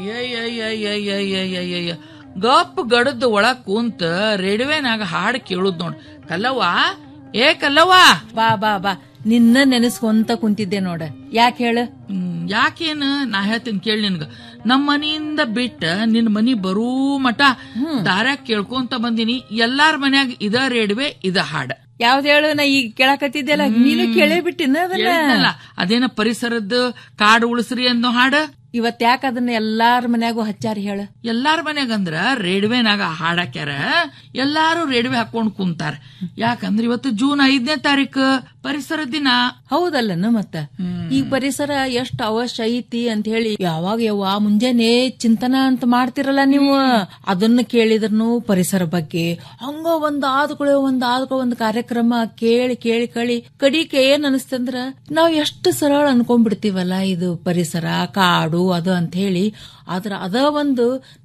ಅಯ್ಯಯ್ಯಯ್ಯಯ್ಯಯ್ಯಯ್ಯಯ್ಯಯ್ಯ. ಗಪ್ ಗಡದ್ ಒಳಗ್ ಕುಂತ ರೇಡಿಯೋನಾಗ ಹಾಡ್ ಕೇಳುದ್ ನೋಡ್ ಕಲ್ಲವ್ವ ಏ ಕಲ್ಲವ್ವ ಬಾ ಬಾ ಬಾ ನಿನ್ನ ನೆನೆಸ್ಕೊಂತ ಕುಂತಿದ್ದೆ ನೋಡ ಯಾಕೆ ಹೇಳು ಹ್ಮ್, ಯಾಕೇನ್ ನಾ ಹೇಳ್ತೀನಿ ಕೇಳಿ ನಿನ್ಗ ನಮ್ ಮನಿಯಿಂದ ಬಿಟ್ಟ ನಿನ್ ಮನಿ ಬರೂ ಮಠ ದಾರ್ಯಾಗ ಕೇಳ್ಕೊಂತ ಬಂದಿನಿ ಎಲ್ಲಾರ ಮನ್ಯಾಗ ಇದ ರೇಡಿವೆ ಇದ ಹಾಡ ಯಾವ್ದು ಹೇಳು ನಾ ಈಗ ಕೇಳಕತ್ತಿದ್ದೆಲ್ಲ ನೀನು ಕೇಳೇ ಬಿಟ್ಟಿನ ಅದನ್ನ ಹೇಳಿದ್ನಲ್ಲ, ಅದೇನ ಪರಿಸರದ ಕಾಡು ಉಳಿಸ್ರಿ ಅನ್ನೋ ಹಾಡ ಇವತ್ ಯಾಕ ಅದನ್ನ ಎಲ್ಲಾರ ಮನ್ಯಾಗೂ ಹಚ್ಚಾರ ಹೇಳು ಎಲ್ಲಾರ ಮನ್ಯಾಗ ಅಂದ್ರ ರೇಡಿವೆನಾಗ ಹಾಡಾಕ್ಯಾರ ಎಲ್ಲಾರು ರೇಡಿವೆ ಹಾಕೊಂಡ್ ಕುಂತಾರ ಯಾಕಂದ್ರ ಇವತ್ತು ಜೂನ್ ಐದನೇ ತಾರೀಕು ಪರಿಸರ ದಿನ ಹೌದಲ್ಲನ ಮತ್ತ ಈ ಪರಿಸರ ಎಷ್ಟ್ ಅವಶ್ಯ ಐತಿ ಅಂತ ಹೇಳಿ ಯಾವಾಗ ಯವ್ವ ಮುಂಜಾನೆ ಚಿಂತನ ಅಂತ ಮಾಡ್ತಿರಲ್ಲ ನೀವು ಅದನ್ನ ಕೇಳಿದ್ರನು ಪರಿಸರ ಬಗ್ಗೆ ಹಂಗ ಒಂದ್ ಆದ್ಕೊಳ್ಳೆ ಒಂದ್ ಆದ್ಕೊ ಒಂದ್ ಕಾರ್ಯಕ್ರಮ ಕೇಳಿ ಕೇಳಿ ಕಳಿ ಕಡಿಕೆ ಏನ್ ಅನಿಸ್ತಂದ್ರ ನಾವ್ ಎಷ್ಟು ಸರಳ ಅನ್ಕೊಂಡ್ಬಿಡ್ತೀವಲ್ಲ ಇದು ಪರಿಸರ ಕಾಡು ಅದು ಅಂತ ಹೇಳಿ ಆದ್ರ ಅದ ಒಂದು